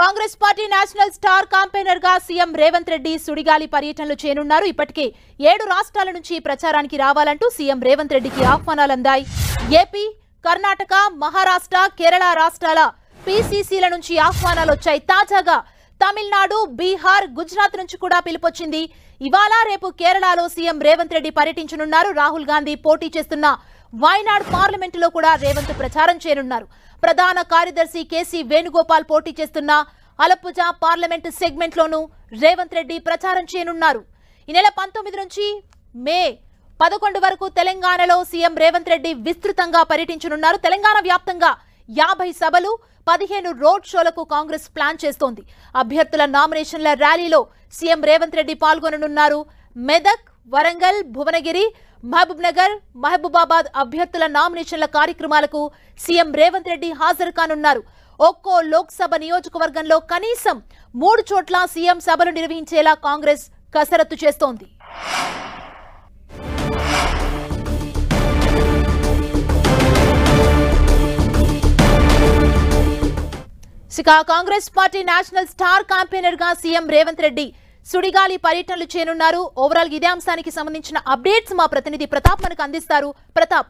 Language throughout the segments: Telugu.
Congress party national star campaigner గా సీఎం రేవంత్ రెడ్డి సుడిగాలి పర్యటనలు చేయనున్నారు ఇప్పటికే ఏడు రాష్ట్రాల నుంచి ప్రచారానికి రావాలంటూ సీఎం రేవంత్ రెడ్డికి ఆహ్వానాలు అందాయి ఏపీ కర్ణాటక మహారాష్ట్ర కేరళ రాష్ట్రాల పీసీసీల నుంచి ఆహ్వానాలు వచ్చాయి తాజాగా తమిళనాడు బీహార్ గుజరాత్ నుంచి కూడా పిలుపొచ్చింది ఇవాళ రేపు కేరళలో సీఎం రేవంత్ రెడ్డి పర్యటించనున్నారు రాహుల్ గాంధీ పోటీ చేస్తున్న వాయనాడ్ పార్లమెంటులో కూడా రేవంత్ ప్రచారం చేయనున్నారు ప్రధాన కార్యదర్శి కేసీ వేణుగోపాల్ పోటీ చేస్తున్న అలప్పుజ పార్లమెంటు సెగ్మెంట్ లోనూ రేవంత్ రెడ్డి ప్రచారం చేయనున్నారు ఈ నెల పంతొమ్మిది నుంచి మే పదకొండు వరకు తెలంగాణలో సీఎం రేవంత్ రెడ్డి విస్తృతంగా పర్యటించనున్నారు తెలంగాణ వ్యాప్తంగా యాభై సభలు పదిహేను రోడ్ షోలకు కాంగ్రెస్ ప్లాన్ చేస్తోంది అభ్యర్థుల నామినేషన్ల ర్యాలీలో సీఎం రేవంత్ రెడ్డి పాల్గొననున్నారు మెదక్ వరంగల్ భువనగిరి మహబూబ్ నగర్ మహబూబాబాద్ అభ్యర్థుల నామినేషన్ల కార్యక్రమాలకు సీఎం రేవంత్ రెడ్డి హాజరు కానున్నారు ఒక్కో లోక్సభ నియోజకవర్గంలో కనీసం మూడు చోట్ల సీఎం సభలు నిర్వహించేలా కాంగ్రెస్ కసరత్తు చేస్తోంది ఇక Congress party national star campaigner గా సీఎం రేవంత్ రెడ్డి సుడిగాలి పర్యటనలు చేయనున్నారు ఓవరాల్ ఇదే అంశానికి సంబంధించిన అప్డేట్స్ మా ప్రతినిధి ప్రతాప్ మనకు అందిస్తారు ప్రతాప్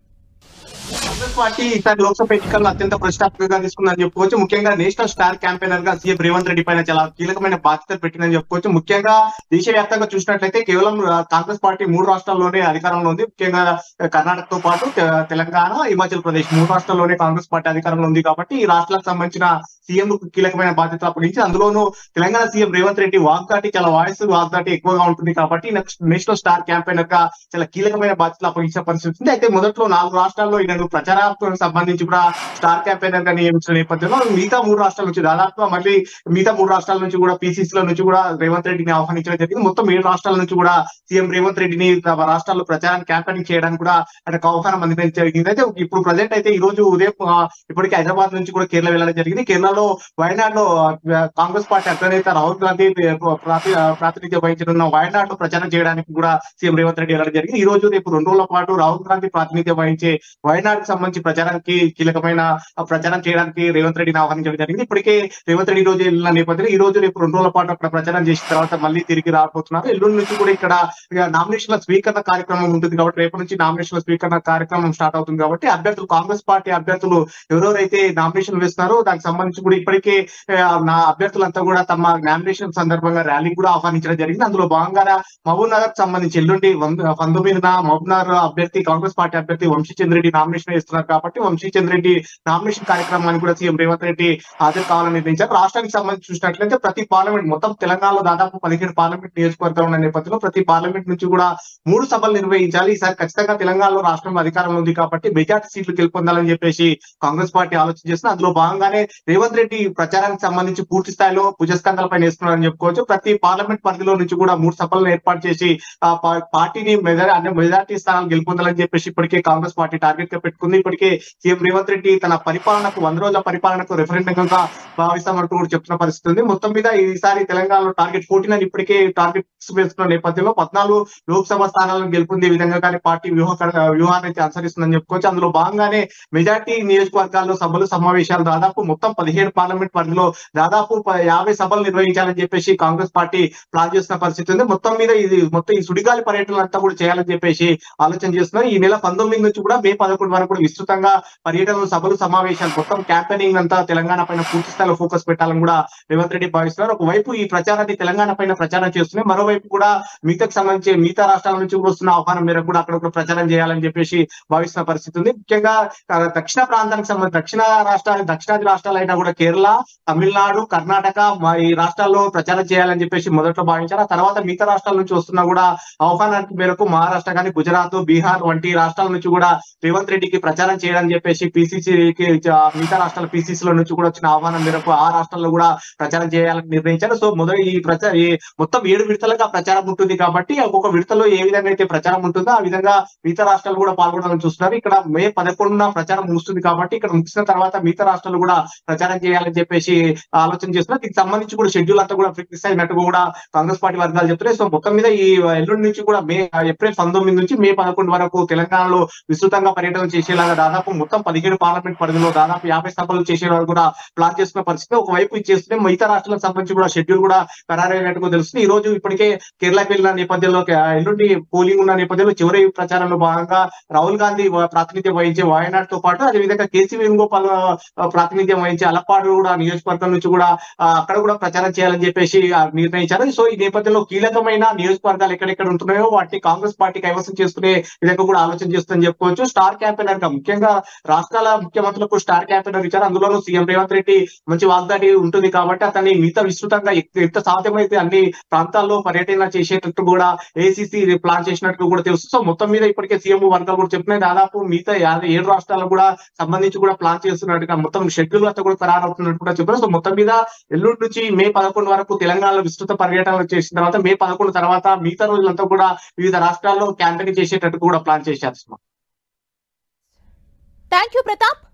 కాంగ్రెస్ పార్టీ ఈసారి లోక్సభ ఎన్నికల్లో అత్యంత ప్రతిష్టాత్మకంగా తీసుకుందని చెప్పుకోవచ్చు ముఖ్యంగా నేషనల్ స్టార్ క్యాంపెయినర్ గా సీఎం రేవంత్ రెడ్డి పైన చాలా కీలకమైన బాధ్యతలు పెట్టిందని చెప్పుకోవచ్చు ముఖ్యంగా దేశవ్యాప్తంగా చూసినట్లయితే కేవలం ఆ, కాంగ్రెస్ పార్టీ మూడు రాష్ట్రాల్లోనే అధికారంలో ఉంది ముఖ్యంగా కర్ణాటకతో పాటు తె- తెలంగాణ హిమాచల్ ప్రదేశ్ మూడు రాష్ట్రాల్లోనే కాంగ్రెస్ పార్టీ అధికారంలో ఉంది కాబట్టి ఈ రాష్ట్రాలకు సంబంధించిన సీఎం కీలకమైన బాధ్యతలు అప్పగించి అందులోనూ తెలంగాణ సీఎం రేవంత్ రెడ్డి వాగ్దాటి చాలా వాయిస్ వాగ్దాటి ఎక్కువగా ఉంటుంది కాబట్టి నెక్స్ట్ నేషనల్ స్టార్ క్యాంపెయినర్ గా చాలా కీలకమైన బాధ్యతలు అప్పగించిన పరిస్థితి ఉంది అయితే మొదట్లో నాలుగు రాష్ట్రాల్లో ఈయనను ప్రచారాత్మక సంబంధించి కూడా స్టార్ క్యాంపెయినర్ గా నియమించిన నేపథ్యంలో మిగతా మూడు రాష్ట్రాల నుంచి దాదాపుగా మళ్ళీ మిగతా మూడు రాష్ట్రాల నుంచి కూడా PCC లో నుంచి కూడా రేవంత్ రెడ్డిని ఆహ్వానించడం జరిగింది మొత్తం ఏడు రాష్ట్రాల నుంచి కూడా సీఎం రేవంత్ రెడ్డిని తమ రాష్ట్రాల్లో ప్రచారాన్ని క్యాంపెయినింగ్ చేయడానికి కూడా ఆయనకు ఆహ్వానం అందించడం జరిగింది అయితే ఇప్పుడు ప్రజెంట్ అయితే ఈ రోజు ఉదయం ఆ, ఇప్పటికే హైదరాబాద్ నుంచి కూడా కేరళ వెళ్ళడం జరిగింది కేరళలో వయనాడ్ లో కాంగ్రెస్ పార్టీ అగ్రనేత రాహుల్ గాంధీ ప్రాతి- ప్రాతినిధ్యం వహించనున్న వయనాడ్ లో ప్రచారం చేయడానికి కూడా సీఎం రేవంత్ రెడ్డి వెళ్ళడం జరిగింది ఈ రోజు రేపు రెండు రోజుల పాటు రాహుల్ గాంధీ ప్రాతినిధ్యం వహించే వయనాడ్ కి సంబంధించి ప్రచారానికి కీలకమైన ఆ, ప్రచారం చేయడానికి రేవంత్ రెడ్డిని ఆహ్వానించడం జరిగింది ఇప్పటికే రేవంత్ రెడ్డి ఈ రోజు వెళ్ళిన నేపథ్యంలో ఈ రోజు రేపు రెండు రోజుల పాటు అక్కడ ప్రచారం చేసిన తర్వాత మళ్ళీ తిరిగి రాబోతున్నారు ఎల్లుండి నుంచి కూడా ఇక్కడ నామినేషన్ల స్వీకరణ కార్యక్రమం ఉంటుంది కాబట్టి రేపు నుంచి నామినేషన్ల స్వీకరణ కార్యక్రమం స్టార్ట్ అవుతుంది కాబట్టి అభ్యర్థులు కాంగ్రెస్ పార్టీ అభ్యర్థులు ఎవరెవరైతే నామినేషన్ వేస్తున్నారో దానికి సంబంధించి కూడా ఇప్పటికే ఆ, నా అభ్యర్థులంతా కూడా తమ నామినేషన్ సందర్భంగా ర్యాలీ కూడా ఆహ్వానించడం జరిగింది అందులో భాగంగా మహబూబ్ నగర్ సంబంధించి ఎల్లుండి వంద- పంతొమ్మిదిన మహబూబ్ నగర్ అభ్యర్థి కాంగ్రెస్ పార్టీ అభ్యర్థి వంశీచంద్ర రెడ్డి నామినేషన్ వేస్తున్నారు కాబట్టి వంశీచంద్ర రెడ్డి నామినేషన్ కార్యక్రమానికి కూడా సీఎం రేవంత్ రెడ్డి హాజరు కావాలని నిర్ణయించారు రాష్ట్రానికి సంబంధించి చూసినట్లయితే ప్రతి పార్లమెంట్ మొత్తం తెలంగాణలో దాదాపు పదిహేడు పార్లమెంట్ నియోజకవర్గాలు ఉన్న నేపథ్యంలో ప్రతి పార్లమెంట్ నుంచి కూడా మూడు సభలు నిర్వహించాలి ఈసారి ఖచ్చితంగా తెలంగాణలో రాష్ట్రం అధికారంలో ఉంది కాబట్టి మెజార్టీ సీట్లు గెలుపొందాలని చెప్పేసి కాంగ్రెస్ పార్టీ ఆలోచన చేస్తుంది అందులో భాగంగానే రేవంత్ రెడ్డి ప్రచారానికి సంబంధించి పూర్తి స్థాయిలో భుజస్కంధాలపై వేస్తున్నారని చెప్పుకోవచ్చు ప్రతి పార్లమెంట్ పరిధిలో నుంచి కూడా మూడు సభలను ఏర్పాటు చేసి ఆ పా- పార్టీని మెజారి అంటే మెజార్టీ స్థానాలు గెలుపొందాలని చెప్పేసి ఇప్పటికే కాంగ్రెస్ పార్టీ టార్గెట్ గా పెట్టుకుంది ఇప్పటికే సీఎం రేవంత్ రెడ్డి తన పరిపాలనకు వంద రోజుల పరిపాలనకు రెఫరెండం గా భావిస్తామంటూ కూడా చెప్తున్న పరిస్థితి ఉంది మొత్తం మీద ఈసారి తెలంగాణలో టార్గెట్ ఫోర్టీన్ అని ఇప్పటికే టార్గెట్స్ వేస్తున్న నేపథ్యంలో పద్నాలుగు లోక్సభ స్థానాలను గెలుపొందే విధంగా కానీ పార్టీ వ్యూహ వ్యూహాన్ని అయితే అనుసరిస్తుందని చెప్పుకోవచ్చు అందులో భాగంగానే మెజార్టీ నియోజకవర్గాల్లో సభలు సమావేశాలు దాదాపు మొత్తం పదిహేడు పార్లమెంట్ పరిధిలో దాదాపు ప- యాభై సభలు నిర్వహించాలని చెప్పేసి కాంగ్రెస్ పార్టీ ప్లాన్ చేస్తున్న పరిస్థితి ఉంది మొత్తం మీద ఇది మొత్తం ఈ సుడిగాలి పర్యటనలు అంతా కూడా చేయాలని చెప్పేసి ఆలోచన చేస్తున్నారు ఈ నెల పంతొమ్మిది నుంచి కూడా మే పదకొండు వరకు కూడా విస్తృతంగా పర్యటనలు సభలు సమావేశాలు మొత్తం క్యాంపెయినింగ్ అంతా తెలంగాణ పైన పూర్తి స్థాయిలో ఫోకస్ పెట్టాలని కూడా రేవంత్ రెడ్డి భావిస్తున్నారు ఒకవైపు ఈ ప్రచారాన్ని తెలంగాణ పైన ప్రచారం చేస్తున్నాయి మరోవైపు కూడా మిగతాకు సంబంధించి మిగతా రాష్ట్రాల నుంచి కూడా వస్తున్న ఆహ్వానం మేరకు కూడా అక్కడ కూడా ప్రచారం చేయాలని చెప్పేసి భావిస్తున్న పరిస్థితి ఉంది ముఖ్యంగా ఆ, దక్షిణ ప్రాంతానికి సంబంధించి దక్షిణ రాష్ట్రాలు దక్షిణాది రాష్ట్రాలైనా కూడా కేరళ తమిళనాడు కర్ణాటక మా ఈ రాష్ట్రాల్లో ప్రచారం చేయాలని చెప్పేసి మొదట్లో భావించారు ఆ తర్వాత మిగతా రాష్ట్రాల నుంచి వస్తున్నా కూడా ఆహ్వానానికి మేరకు మహారాష్ట్ర కానీ గుజరాత్ బీహార్ వంటి రాష్ట్రాల నుంచి కూడా రేవంత్ రెడ్డికి ప్రచారం చేయడానికి చెప్పేసి పిసిసికి మిగతా రాష్ట్రాల పిసిసి లో నుంచి కూడా వచ్చిన ఆహ్వానం మేరకు ఆ రాష్ట్రాల్లో కూడా ప్రచారం చేయాలని నిర్ణయించారు సో మొదటి ఈ ప్రచార ఈ మొత్తం ఏడు విడతలుగా ప్రచారం ఉంటుంది కాబట్టి ఒక్కొక్క విడతలో ఏ విధంగా అయితే ప్రచారం ఉంటుందో ఆ విధంగా మిగతా రాష్ట్రాలు కూడా పాల్గొనాలని చూస్తున్నారు ఇక్కడ మే పదకొండున ప్రచారం ముగుస్తుంది కాబట్టి ఇక్కడ ముగిసిన తర్వాత మిగతా రాష్ట్రాలు కూడా ప్రచారం పర్యటన చేయాలని చెప్పేసి ఆలోచన చేస్తున్నారు దీనికి సంబంధించి కూడా షెడ్యూల్ అంతా కూడా ఫిక్స్ అయినట్టు కూడా కాంగ్రెస్ పార్టీ వర్గాలు చెప్తున్నాయి సో మొత్తం మీద ఈ ఎల్లుండి నుంచి కూడా మే ఏప్రిల్ పంతొమ్మిది నుంచి మే పదకొండు వరకు తెలంగాణలో విస్తృతంగా పర్యటన చేసేలాగా దాదాపు మొత్తం పదిహేడు పార్లమెంట్ పరిధిలో దాదాపు యాభై సభలు చేసేలాగా కూడా ప్లాన్ చేస్తున్న పరిస్థితి ఒకవైపు ఇది చేస్తూనే మిగతా రాష్ట్రాలకు సంబంధించి కూడా షెడ్యూల్ కూడా ఖరారైనట్టుగా తెలుస్తుంది ఈ రోజు ఇప్పటికే కేరళకి వెళ్ళిన నేపథ్యంలో కే- ఎల్లుండి పోలింగ్ ఉన్న నేపథ్యంలో చివరి ప్రచారంలో భాగంగా రాహుల్ గాంధీ వ- ప్రాతినిధ్యం వహించే వాయనాడ్ తో పాటు అదేవిధంగా కేసీ వేణుగోపాల్ ఆ, ప్రాతినిధ్యం వహించే అలపాడు కూడా నియోజకవర్గం నుంచి కూడా ఆ, అక్కడ కూడా ప్రచారం చేయాలని చెప్పేసి ఆ, నిర్ణయించారు సో ఈ నేపథ్యంలో కీలకమైన నియోజకవర్గాలు ఎక్కడెక్కడ ఉంటున్నాయో వాటిని కాంగ్రెస్ పార్టీ కైవసం చేసుకునే విధంగా కూడా ఆలోచన చేస్తుందని చెప్పుకోవచ్చు స్టార్ క్యాంపెయినర్ గా ముఖ్యంగా రాష్ట్రాల ముఖ్యమంత్రులకు స్టార్ క్యాంపెయినర్ ఇచ్చారు అందులోనూ సీఎం రేవంత్ రెడ్డి మంచి వాగ్దాటి ఉంటుంది కాబట్టి అతన్ని మిగతా విస్తృతంగా ఎక్- ఎంత సాధ్యమైతే అన్ని ప్రాంతాల్లో పర్యటన చేసేటట్టు కూడా ఏసీసీ ప్లాన్ చేసినట్టు కూడా తెలుసు సో మొత్తం మీద ఇప్పటికే సీఎం వర్గాలు కూడా చెప్తున్నాయి దాదాపు మిగతా యాభై ఏడు రాష్ట్రాలకు కూడా సంబంధించి కూడా ప్లాన్ చేస్తున్నట్టుగా మొత్తం షెడ్యూల్ అంతా కూడా ఖరారవుతున్నట్టు కూడా చెప్పారు సో మొత్తం మీద ఎల్లుండి నుంచి మే పదకొండు వరకు తెలంగాణలో విస్తృత పర్యటన చేసిన తర్వాత మే పదకొండు తర్వాత మిగతా రోజులంతా కూడా వివిధ రాష్ట్రాల్లో క్యాంపెయిన్ చేసేటట్టు కూడా ప్లాన్ చేశారు సుమా. Thank you Pratap